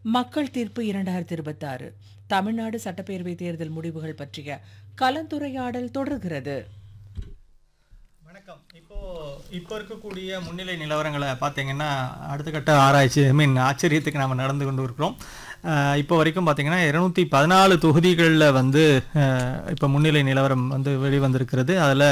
மக்கள் தீர்ப்பு இரண்டாயிரத்தி இருபத்தாறு தமிழ்நாடு சட்டப்பேரவை தேர்தல் முடிவுகள் பற்றிய கலந்துரையாடல் தொடர்கிறது வணக்கம் இப்போ இப்போ இருக்கக்கூடிய முன்னிலை நிலவரங்களை பார்த்தீங்கன்னா அடுத்த கட்ட ஆராய்ச்சி ஐ மீன் ஆச்சரியத்துக்கு நாம் நடந்து கொண்டு இருக்கிறோம் அஹ் இப்போ வரைக்கும் பார்த்தீங்கன்னா இருநூத்தி பதினாலு தொகுதிகளில் வந்து அஹ், இப்போ முன்னிலை நிலவரம் வந்து வெளிவந்திருக்கிறது அதில்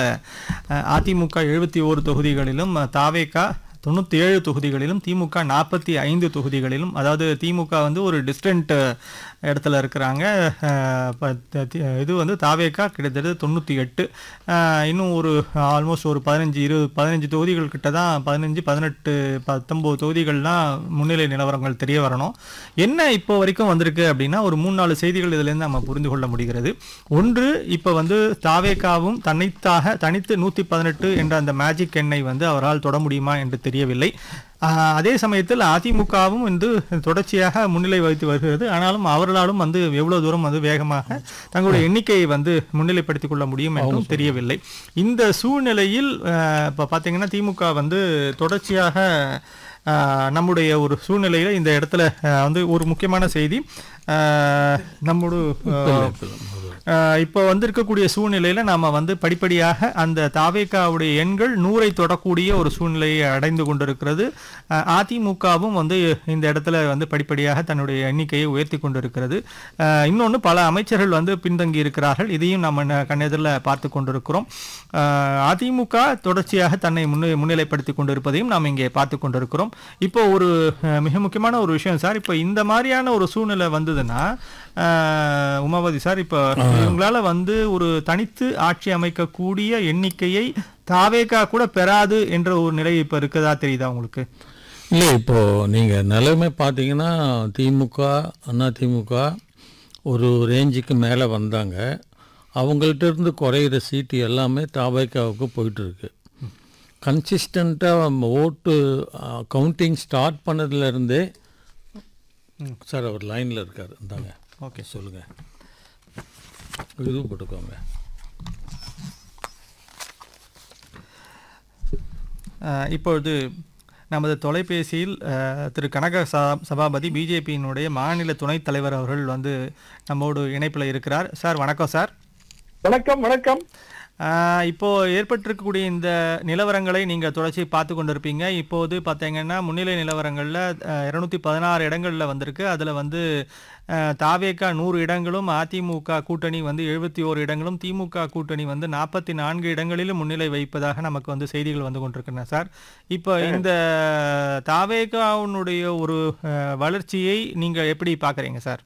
அதிமுக எழுபத்தி ஓரு தொகுதிகளிலும் தாவேகா தொண்ணூற்றி ஏழு தொகுதிகளிலும் திமுக நாற்பத்தி ஐந்து தொகுதிகளிலும் அதாவது திமுக வந்து ஒரு டிஸ்டன்ட் இடத்துல இருக்கிறாங்க அஹ், ப- த- தி- இது வந்து தாவேக்கா கிட்டத்தட்ட தொண்ணூற்றி எட்டு இன்னும் ஒரு ஆல்மோஸ்ட் ஒரு பதினஞ்சு இருபது பதினஞ்சு தொகுதிகள் கிட்ட தான் பதினஞ்சு பதினெட்டு பத்தொம்போது தொகுதிகள்லாம் முன்னிலை நிலவரங்கள் தெரிய வரணும் என்ன இப்போ வரைக்கும் வந்திருக்கு அப்படின்னா ஒரு மூணு நாலு செய்திகள் இதுலேருந்து நம்ம புரிந்து கொள்ள முடிகிறது ஒன்று இப்போ வந்து தாவேக்காவும் தன்னைத்தாக தனித்து நூற்றி பதினெட்டு என்ற அந்த மேஜிக் எண்ணை வந்து அவரால் தொட முடியுமா என்று தெரியவில்லை ஆஹ் அதே சமயத்தில் அதிமுகவும் வந்து தொடர்ச்சியாக முன்னிலை வகித்து வருகிறது ஆனாலும் அவர்களாலும் வந்து எவ்வளவு தூரம் வந்து வேகமாக தங்களுடைய எண்ணிக்கையை வந்து முன்னிலைப்படுத்திக் கொள்ள முடியும் என்றும் தெரியவில்லை இந்த சூழ்நிலையில் ஆஹ் இப்ப பார்த்தீங்கன்னா திமுக வந்து தொடர்ச்சியாக ஆஹ் நம்முடைய ஒரு சூழ்நிலையில இந்த இடத்துல ஆஹ் வந்து ஒரு முக்கியமான செய்தி ஆஹ் நம்மோடு ஆஹ் ஆஹ் இப்போ வந்திருக்கக்கூடிய சூழ்நிலையில நாம வந்து படிப்படியாக அந்த தாவேக்காவுடைய எண்கள் நூறை தொடக்கூடிய ஒரு சூழ்நிலையை அடைந்து கொண்டிருக்கிறது ஆஹ் அதிமுகவும் வந்து இந்த இடத்துல வந்து படிப்படியாக தன்னுடைய எண்ணிக்கையை உயர்த்தி கொண்டிருக்கிறது ஆஹ் இன்னொன்று பல அமைச்சர்கள் வந்து பின்தங்கி இருக்கிறார்கள் இதையும் நம்ம ந- கண்ணெதிரில் பார்த்து கொண்டிருக்கிறோம் ஆஹ் அதிமுக தொடர்ச்சியாக தன்னை முன்னே முன்னிலைப்படுத்தி கொண்டிருப்பதையும் நாம் இங்கே பார்த்து கொண்டிருக்கிறோம் இப்போ ஒரு ஆஹ் மிக முக்கியமான ஒரு விஷயம் சார் இப்போ இந்த மாதிரியான ஒரு சூழ்நிலை வந்ததுன்னா ஆஹ் உமாபதி சார் இப்போ இவங்களால வந்து ஒரு தனித்து ஆட்சி அமைக்கக்கூடிய எண்ணிக்கையை தாவேகா கூட பெறாது என்ற ஒரு நிலை இப்போ இருக்கதா தெரியுதா உங்களுக்கு இல்லை இப்போது நீங்கள் நிலைமை பார்த்தீங்கன்னா திமுக அண்ணா திமுக ஒரு ரேஞ்சுக்கு மேலே வந்தாங்க அவங்கள்ட்ட இருந்து குறையிற சீட்டு எல்லாமே தாபாய்க்காவுக்கு போயிட்டுருக்கு கன்சிஸ்டண்ட்டாக ஓட்டு கவுண்டிங் ஸ்டார்ட் பண்ணதுலேருந்தே சார் அவர் லைனில் இருக்கார் இந்தாங்க ஓகே சொல்லுங்கள் இதுவும் போட்டுக்கோங்க ஆஹ் இப்பொழுது நமது தொலைபேசியில் ஆஹ், திரு கனக சா- சபாபதி பிஜேபியினுடைய மாநில துணைத் தலைவர் அவர்கள் வந்து நம்மோடு இணைப்பில் இருக்கிறார் சார் வணக்கம் சார் வணக்கம் வணக்கம் ஆஹ், இப்போ ஏற்பட்டிருக்கக்கூடிய இந்த நிலவரங்களை நீங்கள் தொடர்ச்சி பார்த்து கொண்டிருப்பீங்க இப்போது பார்த்தீங்கன்னா முன்னிலை நிலவரங்களில் இரநூத்தி பதினாறு இடங்களில் வந்திருக்கு அதில் வந்து ஆஹ், தாவேகா நூறு இடங்களும் அதிமுக கூட்டணி வந்து எழுபத்தி ஓரு இடங்களும் திமுக கூட்டணி வந்து நாற்பத்தி நான்கு இடங்களிலும் முன்னிலை வைப்பதாக நமக்கு வந்து செய்திகள் வந்து கொண்டிருக்கின்றன சார் இப்போ இந்த தாவேகாவுடைய ஒரு ஆஹ், வளர்ச்சியை நீங்கள் எப்படி பார்க்குறீங்க சார்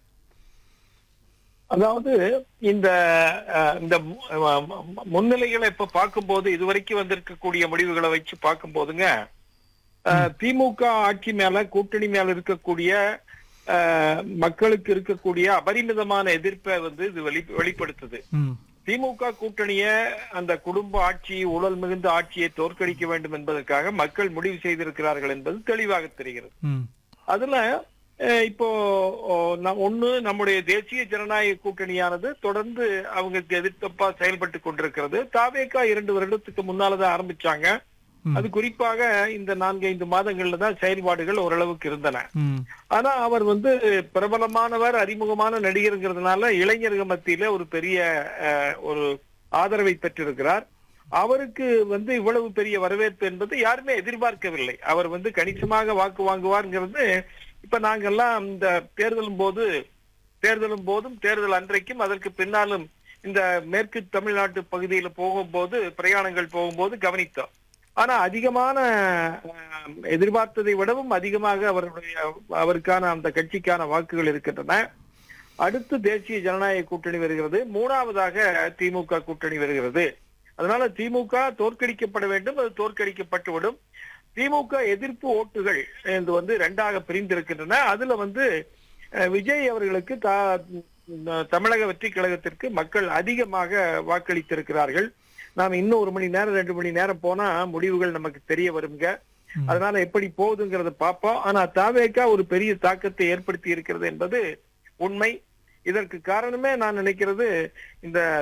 அதாவது இந்த அஹ், இந்த மு- அஹ், மு- முன்னிலைகளை இப்ப பார்க்கும்போது இதுவரைக்கும் வந்திருக்கக்கூடிய முடிவுகளை வச்சு பார்க்கும்போதுங்க அஹ், திமுக ஆட்சி மேல கூட்டணி மேல இருக்கக்கூடிய அஹ், மக்களுக்கு இருக்கக்கூடிய அபரிமிதமான எதிர்ப்பை வந்து இது வெளி வெளிப்படுத்துது ம் திமுக கூட்டணிய அந்த குடும்ப ஆட்சி ஊழல் மிகுந்த ஆட்சியை தோற்கடிக்க வேண்டும் என்பதற்காக மக்கள் முடிவு செய்திருக்கிறார்கள் என்பது தெளிவாக தெரிகிறது ம் அதுல அஹ், இப்போ ஓ, ந- ஒண்ணு நம்முடைய தேசிய ஜனநாயக கூட்டணியானது தொடர்ந்து அவங்களுக்கு எதிர்த்தப்பா செயல்பட்டு கொண்டிருக்கிறது தாவேக்கா இரண்டு வருடத்துக்கு முன்னாலதான் ஆரம்பிச்சாங்க ம். அது குறிப்பாக இந்த நான்கு ஐந்து மாதங்கள்ல தான் செயல்பாடுகள் ஓரளவுக்கு இருந்தன ம் ஆனா அவர் வந்து பிரபலமானவர் அறிமுகமான நடிகருங்கிறதுனால இளைஞர்கள் மத்தியில ஒரு பெரிய அஹ், ஒரு ஆதரவை பெற்றிருக்கிறார் அவருக்கு வந்து இவ்வளவு பெரிய வரவேற்பு என்பது யாருமே எதிர்பார்க்கவில்லை அவர் வந்து கணிசமாக வாக்கு வாங்குவார்ங்கிறது இப்ப நாங்கெல்லாம் இந்த தேர்தலும் போது தேர்தலும் போதும் தேர்தல் அன்றைக்கும் அதற்கு பின்னாலும் இந்த மேற்கு தமிழ்நாட்டு பகுதியில போகும்போது பிரயாணங்கள் போகும்போது கவனித்தோம் ஆனா அதிகமான அஹ், எதிர்பார்த்ததை விடவும் அதிகமாக அவருடைய அவருக்கான அந்த கட்சிக்கான வாக்குகள் இருக்கின்றன அடுத்து தேசிய ஜனநாயக கூட்டணி வருகிறது மூணாவதாக திமுக கூட்டணி வருகிறது அதனால திமுக தோற்கடிக்கப்பட வேண்டும் அது தோற்கடிக்கப்பட்டுவிடும் திமுக எதிர்ப்பு ஓட்டுகள் இது வந்து ரெண்டாக பிரிந்திருக்கின்றன அதுல வந்து அஹ், விஜய் அவர்களுக்கு தா- ம், தமிழக வெற்றி கழகத்திற்கு மக்கள் அதிகமாக வாக்களித்திருக்கிறார்கள் நாம் இன்னும் ஒரு மணி நேரம் ரெண்டு மணி நேரம் போனா முடிவுகள் நமக்கு தெரிய வருங்க அதனால எப்படி போகுதுங்கிறத பார்ப்போம் ஆனா தாவேக்கா ஒரு பெரிய தாக்கத்தை ஏற்படுத்தி இருக்கிறது என்பது உண்மை இதற்கு காரணமே நான் நினைக்கிறது இந்த